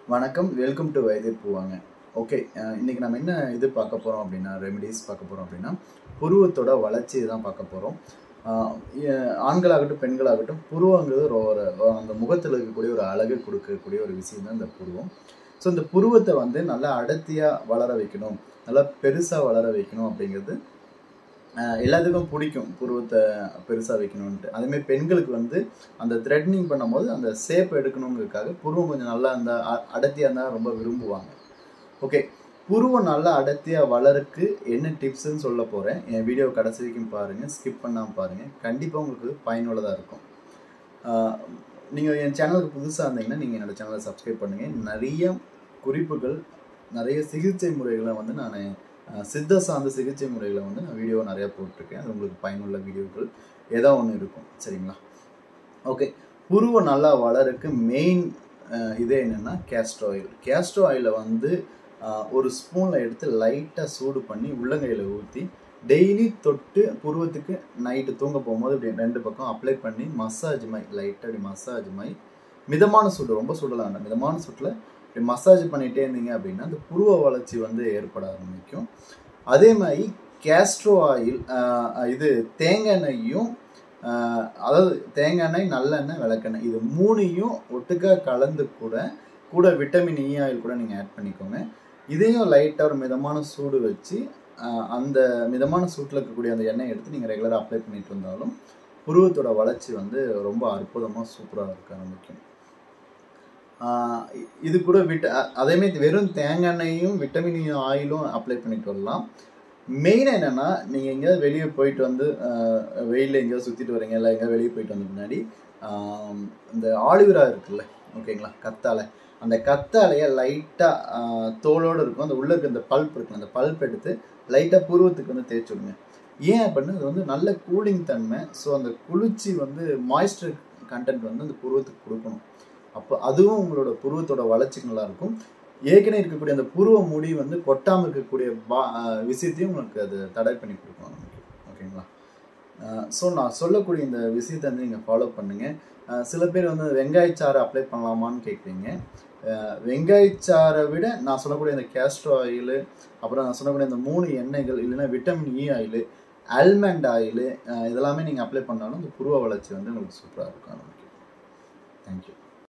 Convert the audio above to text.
வணக்கம் welcome to வைத்தியர் பூவாங்க okay இன்னைக்கு நம்ம என்ன இது பார்க்க போகிறோம் அப்படின்னா ரெமிடிஸ் பார்க்க போகிறோம் அப்படின்னா புருவத்தோட வளர்ச்சி தான் பார்க்க போகிறோம் ஆண்களாகட்டும் பெண்களாகட்டும் புருவங்கிறது ஒரு ஒரு அந்த முகத்தில் இருக்கக்கூடிய ஒரு அழகு கொடுக்கக்கூடிய ஒரு விஷயம் தான் இந்த புருவம் ஸோ இந்த புருவத்தை வந்து நல்லா அடர்த்தியாக வளர வைக்கணும் நல்லா பெருசாக வளர வைக்கணும் அப்படிங்கிறது ஆஹ் எல்லாத்துக்கும் பிடிக்கும் புருவத்தை பெருசாக வைக்கணும்ன்ட்டு அதேமாதிரி பெண்களுக்கு வந்து அந்த த்ரெட்னிங் பண்ணும்போது அந்த ஷேப் எடுக்கணுங்கிறதுக்காக புருவம் கொஞ்சம் நல்லா அந்த அ- அடர்த்தியாக இருந்தால் ரொம்ப விரும்புவாங்க ஓகே புருவம் நல்லா அடர்த்தியாக வளருக்கு என்ன டிப்ஸ்ன்னு சொல்ல போகிறேன் என் வீடியோ கடைசி வரைக்கும் பாருங்கள் ஸ்கிப் பண்ணாமல் பாருங்கள் கண்டிப்பாக உங்களுக்கு பயனுள்ளதாக இருக்கும் நீங்கள் என் சேனலுக்கு புதுசாக இருந்தீங்கன்னா நீங்கள் என்னோட சேனலை சப்ஸ்கிரைப் பண்ணுங்கள் நிறைய குறிப்புகள் நிறைய சிகிச்சை முறைகளை வந்து நான் அஹ், சித்த சார்ந்த சிகிச்சை முறைகளை வந்து நான் வீடியோ நிறையா போட்டிருக்கேன் அது உங்களுக்கு பயனுள்ள வீடியோக்கள் ஏதோ ஒன்று இருக்கும் சரிங்களா ஓகே புருவம் நல்லா வளருக்கு மெயின் இதே என்னென்னா கேஸ்ட்ர் ஆயில் கேஸ்ட்ர் ஆயிலை வந்து அஹ், ஒரு ஸ்பூனில் எடுத்து லைட்டாக சூடு பண்ணி உள்ளங்கையில் ஊற்றி டெய்லி தொட்டு புருவத்துக்கு நைட்டு தூங்க போகும்போது இப்படி ரெண்டு பக்கம் அப்ளை பண்ணி மசாஜ் மை லைட்டாக அப்படி மசாஜ் மை மிதமான சூடு ரொம்ப சுடலாம் வேண்டாம் மிதமான சூட்டில் இப்படி மசாஜ் பண்ணிகிட்டே இருந்தீங்க அப்படின்னா அந்த புருவ வளர்ச்சி வந்து ஏற்பட ஆரம்பிக்கும் அதே மாதிரி கேஸ்ட்ரோ ஆயில் இது தேங்காய் எண்ணெயும் ஆஹ், அதாவது தேங்காய் எண்ணெய் நல்லெண்ணெய் விளக்கெண்ணெய் இது மூணையும் ஒட்டுக்கா கலந்து கூட கூட விட்டமின் இ ஆயில் கூட நீங்கள் ஆட் பண்ணிக்கோங்க இதையும் லைட்டாக ஒரு மிதமான சூடு வச்சு ஆஹ், அந்த மிதமான சூட்டில் இருக்கக்கூடிய அந்த எண்ணெயை எடுத்து நீங்கள் ரெகுலராக அப்ளை பண்ணிட்டு வந்தாலும் புருவத்தோட வளர்ச்சி வந்து ரொம்ப அற்புதமாக சூப்பராக இருக்க ஆரம்பிக்கும் ஆஹ் இ- இது கூட விட்ட அ- அதேமாதிரி வெறும் தேங்காய் எண்ணெயும் விட்டமின் இ ஆயிலும் அப்ளை பண்ணிட்டு வரலாம் மெயின் என்னன்னா நீங்கள் எங்கேயாவது வெளியே போயிட்டு வந்து வெயிலில் எங்கேயாவது சுற்றிட்டு வரீங்க இல்லை எங்கேயாவது வெளியே போயிட்டு வந்த முன்னாடி ஆம், இந்த ஆலிவிரா இருக்குல்ல ஓகேங்களா கத்தாழை அந்த கத்தாழையை லைட்டாக தோலோடு இருக்கும் அந்த உள்ள இருக்க அந்த பல்ப் இருக்குல்ல அந்த பல்ப் எடுத்து லைட்டாக புருவத்துக்கு வந்து தேய்ச்சி விடுங்க ஏன் அப்படின்னா அது வந்து நல்ல கூலிங் தன்மை ஸோ அந்த குளிர்ச்சி வந்து மாய்ஸ்டர் கண்டென்ட் வந்து அந்த புருவத்துக்கு கொடுக்கணும் அப்போ அதுவும் உங்களோட புருவத்தோட வளர்ச்சிக்கு நல்லா இருக்கும் ஏற்கனவே இருக்கக்கூடிய அந்த புருவ முடி வந்து கொட்டாமல் இருக்கக்கூடிய பா- ஆஹ் விஷயத்தையும் உங்களுக்கு அது தடை பண்ணி கொடுக்கும் நமக்கு. ஓகேங்களா ஸோ நான் சொல்லக்கூடிய இந்த விஷயத்தை வந்து நீங்கள் ஃபாலோ பண்ணுங்கள் சில பேர் வந்து வெங்காயச்சாறு அப்ளை பண்ணலாமான்னு கேட்குறீங்க அஹ் வெங்காயச்சாறை விட நான் சொல்லக்கூடிய இந்த கேஸ்ட்ரோ ஆயில் அப்புறம் நான் சொல்லக்கூடிய இந்த மூணு எண்ணெய்கள் இல்லைன்னா vitamin E oil almond oil இதெல்லாமே நீங்கள் அப்ளை பண்ணாலும் இந்த புருவ வளர்ச்சி வந்து உங்களுக்கு சூப்பராக இருக்கும் நமக்கு தேங்க்யூ